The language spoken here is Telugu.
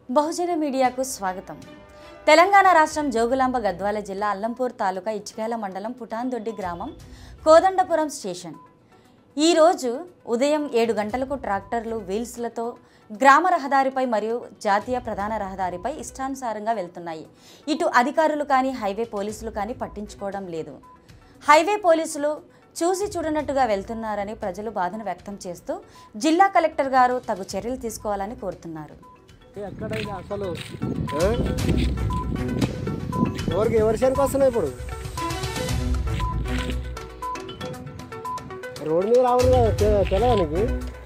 బహుజన మీడియాకు స్వాగతం తెలంగాణ రాష్ట్రం జోగులాంబ గద్వాల జిల్లా అల్లంపూర్ తాలూకా ఇచ్చికాయల మండలం పుటాన్దొడ్డి గ్రామం కోదండపురం స్టేషన్ ఈరోజు ఉదయం ఏడు గంటలకు ట్రాక్టర్లు వీల్స్లతో గ్రామ రహదారిపై మరియు జాతీయ ప్రధాన రహదారిపై ఇష్టానుసారంగా వెళ్తున్నాయి ఇటు అధికారులు కానీ హైవే పోలీసులు కానీ పట్టించుకోవడం లేదు హైవే పోలీసులు చూసి చూడనట్టుగా వెళ్తున్నారని ప్రజలు బాధను వ్యక్తం చేస్తూ జిల్లా కలెక్టర్ గారు తగు చర్యలు తీసుకోవాలని కోరుతున్నారు ఎక్కడైనా అసలు ఆ? ఎవరికి ఎవరి చేనికి వస్తున్నాయి ఇప్పుడు రోడ్డు మీద రావడం కదా తె- తెలియదా నీకు